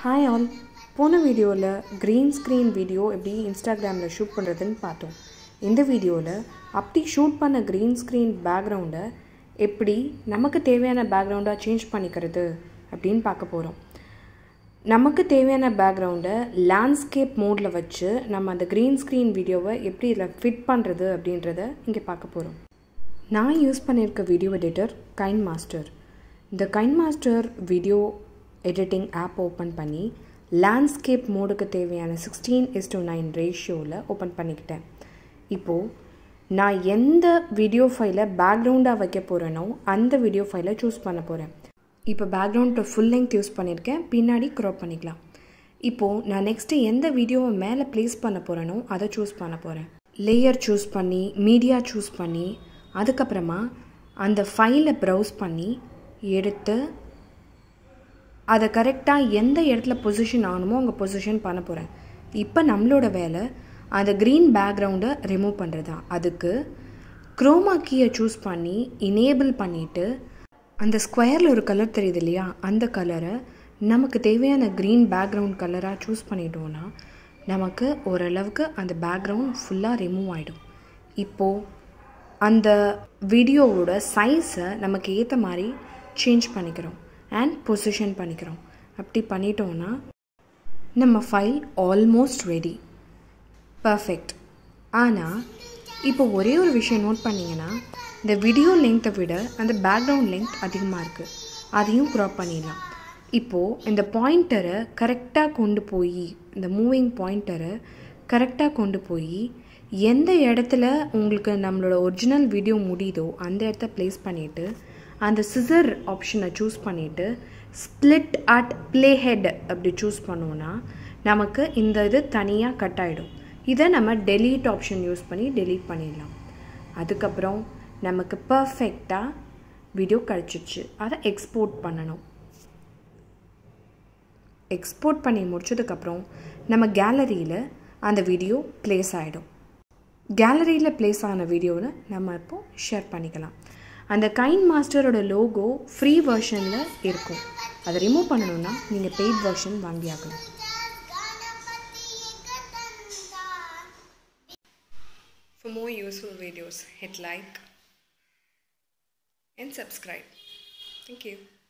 Hi all போன வீடியோவில் green screen video எப்படி இன்ஸ்டாகிராமில் ஷூட் பண்ணுறதுன்னு பார்த்தோம் இந்த வீடியோவில் அப்படி ஷூட் பண்ண க்ரீன் ஸ்க்ரீன் பேக்ரவுண்டை எப்படி நமக்கு தேவையான பேக்ரவுண்டாக சேஞ்ச் பண்ணிக்கிறது அப்படின்னு பார்க்க போகிறோம் நமக்கு தேவையான பேக்ரவுண்டை லேண்ட்ஸ்கேப் மோடில் வச்சு நம்ம அந்த க்ரீன் ஸ்க்ரீன் வீடியோவை எப்படி இதில் ஃபிட் பண்ணுறது அப்படின்றத இங்கே பார்க்க போகிறோம் நான் யூஸ் பண்ணியிருக்க வீடியோ எடிட்டர் கைன் மாஸ்டர் இந்த KineMaster video editing app open பண்ணி லேண்ட்ஸ்கேப் மோடுக்கு தேவையான சிக்ஸ்டீன் இஸ் டு நைன் ரேஷியோவில் ஓப்பன் பண்ணிக்கிட்டேன் இப்போது நான் எந்த வீடியோ ஃபைலை பேக்ரவுண்டாக வைக்க போகிறேனோ அந்த வீடியோ ஃபைலை சூஸ் பண்ண போகிறேன் இப்போ பேக்ரவுண்ட் ஃபுல் லெங்த் யூஸ் பண்ணியிருக்கேன் பின்னாடி க்ராப் பண்ணிக்கலாம் இப்போது நான் நெக்ஸ்ட்டு எந்த வீடியோவை மேலே ப்ளேஸ் பண்ண போகிறேனோ அதை சூஸ் பண்ண போகிறேன் லேயர் சூஸ் பண்ணி மீடியா சூஸ் பண்ணி அதுக்கப்புறமா அந்த ஃபைலை ப்ரௌஸ் பண்ணி எடுத்து அதை கரெக்டாக எந்த இடத்துல பொசிஷன் ஆகணுமோ அங்கே பொசிஷன் பண்ண போகிறேன் இப்போ நம்மளோட வேலை அந்த க்ரீன் பேக்ரவுண்டை ரிமூவ் பண்ணுறது தான் அதுக்கு க்ரோமா கீயை சூஸ் பண்ணி இனேபிள் பண்ணிவிட்டு அந்த ஸ்கொயரில் ஒரு கலர் தெரியுது இல்லையா அந்த கலரை நமக்கு தேவையான க்ரீன் பேக்ரவுண்ட் கலராக சூஸ் பண்ணிட்டோன்னா நமக்கு ஓரளவுக்கு அந்த பேக்ரவுண்ட் ஃபுல்லாக ரிமூவ் ஆகிடும் இப்போது அந்த வீடியோவோட சைஸை நமக்கு ஏற்ற மாதிரி சேஞ்ச் பண்ணிக்கிறோம் அண்ட் பொசிஷன் பண்ணிக்கிறோம் அப்படி பண்ணிட்டோன்னா நம்ம ஃபைல் ஆல்மோஸ்ட் ரெடி பர்ஃபெக்ட் ஆனால் இப்போ ஒரே ஒரு விஷயம் நோட் பண்ணிங்கன்னா இந்த வீடியோ லெங்க்த்தை விட அந்த பேக்ரவுண்ட் லெங்க் அதிகமாக இருக்குது அதையும் க்ராப் பண்ணிடலாம் இப்போது இந்த பாயிண்டரை கரெக்டாக கொண்டு போய் இந்த மூவிங் பாயிண்டரை கரெக்டாக கொண்டு போய் எந்த இடத்துல உங்களுக்கு நம்மளோட ஒரிஜினல் வீடியோ முடியுதோ அந்த இடத்த ப்ளேஸ் பண்ணிவிட்டு அந்த சிசர் ஆப்ஷனை சூஸ் பண்ணிவிட்டு ஸ்ப்ளிட் அட் ப்ளே ஹெட் அப்படி சூஸ் பண்ணோன்னா நமக்கு இந்த இது தனியாக கட் ஆகிடும் இதை நம்ம டெலீட் ஆப்ஷன் யூஸ் பண்ணி டெலீட் பண்ணிடலாம் அதுக்கப்புறம் நமக்கு பர்ஃபெக்டாக வீடியோ கிடச்சிச்சு அதை எக்ஸ்போர்ட் பண்ணணும் எக்ஸ்போர்ட் பண்ணி முடிச்சதுக்கப்புறம் நம்ம கேலரியில் அந்த வீடியோ ப்ளேஸ் ஆகிடும் கேலரியில் ப்ளேஸ் ஆன வீடியோவை நம்ம இப்போது ஷேர் பண்ணிக்கலாம் அந்த கைன் மாஸ்டரோட லோகோ ஃப்ரீ வெர்ஷனில் இருக்கும் அதை ரிமூவ் பண்ணணுன்னா நீங்கள் பெய்ட் வெர்ஷன் வாங்கி ஆகணும் For more useful videos, hit like and subscribe. Thank you.